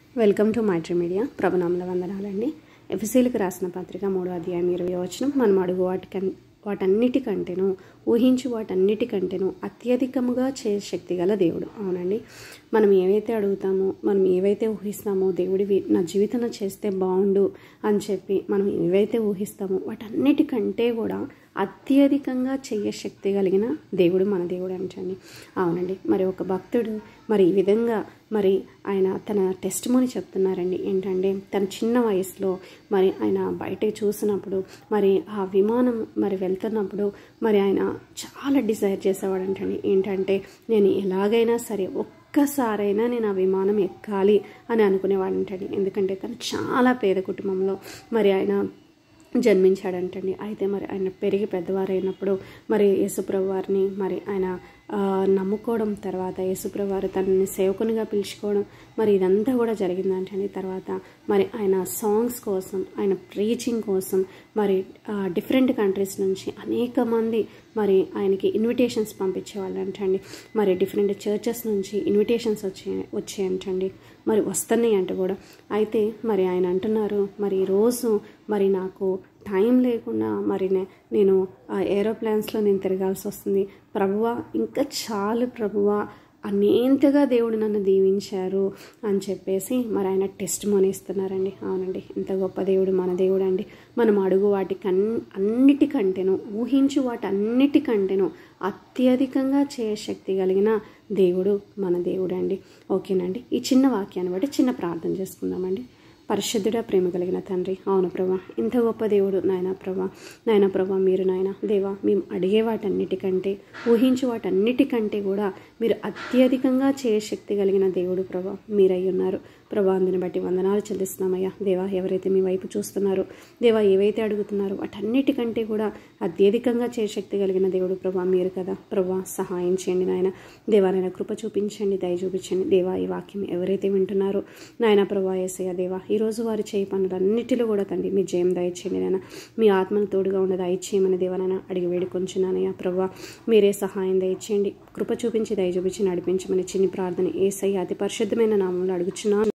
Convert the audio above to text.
welcome to Maitri media ప్రభునామల వందనాలండి ఎఫ్ఎస్సీలకు రాసిన పత్రిక మూడో అధ్యాయం ఇరవై వచనం మనం అడుగు వాటికన్ వాటన్నిటికంటేను ఊహించు వాటన్నిటికంటేను అత్యధికముగా చే శక్తి గల దేవుడు అవునండి మనం ఏవైతే అడుగుతామో మనం ఏవైతే ఊహిస్తామో దేవుడివి నా జీవితంలో చేస్తే బాగుండు అని చెప్పి మనం ఏవైతే ఊహిస్తామో వాటన్నిటికంటే కూడా అత్యధికంగా చెయ్య శక్తి కలిగిన దేవుడు మన దేవుడు అంటండి అవునండి మరి ఒక భక్తుడు మరి ఈ విధంగా మరి ఆయన తన టెస్ట్ మోని చెప్తున్నారండి ఏంటంటే తన చిన్న వయసులో మరి ఆయన బయటకు చూసినప్పుడు మరి ఆ విమానం మరి వెళ్తున్నప్పుడు మరి ఆయన చాలా డిజైర్ చేసేవాడంటండి ఏంటంటే నేను ఎలాగైనా సరే ఒక్కసారైనా నేను ఆ విమానం ఎక్కాలి అని అనుకునేవాడంటండి ఎందుకంటే తను చాలా పేద కుటుంబంలో మరి ఆయన జన్మించాడంటండి అయితే మరి ఆయన పెరిగి పెద్దవారైనప్పుడు మరి యేసుప్రభు వారిని మరి ఆయన ఆ, నమ్ముకోవడం తర్వాత యేసుప్రభు వారు తనని సేవకునిగా పిలుచుకోవడం మరి ఇదంతా కూడా జరిగిందంటండి తర్వాత మరి ఆయన సాంగ్స్ కోసం ఆయన ప్రీచింగ్ కోసం మరి డిఫరెంట్ కంట్రీస్ నుంచి అనేక మంది మరి ఆయనకి ఇన్విటేషన్స్ పంపించేవాళ్ళంటండి మరి డిఫరెంట్ చర్చెస్ నుంచి ఇన్విటేషన్స్ వచ్చే వచ్చాయంటండి మరి వస్తున్నాయి అంట కూడా అయితే మరి ఆయన అంటున్నారు మరి ఈరోజు మరి నాకు టైం లేకుండా మరి నే- నేను ఆ ఏరోప్లేన్స్లో నేను తిరగాల్సి వస్తుంది ప్రభువా ఇంకా చాలు ప్రభువా అనేంతగా దేవుడు నన్ను దీవించారు అని చెప్పేసి మరి ఆయన టెస్ట్ ఇస్తున్నారండి అవునండి ఇంత గొప్ప దేవుడు మన దేవుడు అండి మనం అడుగు వాటికి అన్ అన్నిటికంటేను ఊహించు వాటి అన్నిటికంటేను అత్యధికంగా చేయశక్తి కలిగిన దేవుడు మన దేవుడు అండి ఓకేనండి ఈ చిన్న వాక్యాన్ని బట్టి చిన్న ప్రార్థన చేసుకుందామండి పరిశుద్ధుడా ప్రేమ కలిగిన తండ్రి అవును ప్రభా ఇంత గొప్ప దేవుడు నాయన ప్రభా నాయన ప్రభా మీరు నాయన దేవా మేము అడిగే వాటన్నిటికంటే ఊహించే వాటన్నిటికంటే కూడా మీరు అత్యధికంగా చేయశక్తి కలిగిన దేవుడు ప్రభా మీరై ఉన్నారు ప్రభా అందుని బట్టి వందనాలు చెల్లిస్తున్నామయ్యా దేవా ఎవరైతే మీ వైపు చూస్తున్నారో దేవా ఏవైతే అడుగుతున్నారో వాటన్నిటికంటే కూడా అత్యధికంగా చేయశక్తి కలిగిన దేవుడు ప్రభా మీరు కదా ప్రభా సహాయం చేయండి నాయన దేవా నాయన కృప చూపించండి దయ చూపించండి దేవా ఈ వాక్యం ఎవరైతే వింటున్నారో నాయన ప్రభా ఏసయ్య దేవా ఈరోజు వారు చేయి పనులన్నిటిలో కూడా తండ్రి మీ జయం దయచేయండి నాయన మీ ఆత్మను తోడుగా ఉన్న దయచేయమని దేవనైనా అడిగి వేడుకొంచున్నానయ్యా ప్రభా మీరే సహాయం దయచేయండి కృప చూపించి దయ చూపించి నడిపించమని చిన్ని ప్రార్థన ఏసయ్య అతి పరిశుద్ధమైన నామంలో అడుగుచున్నాను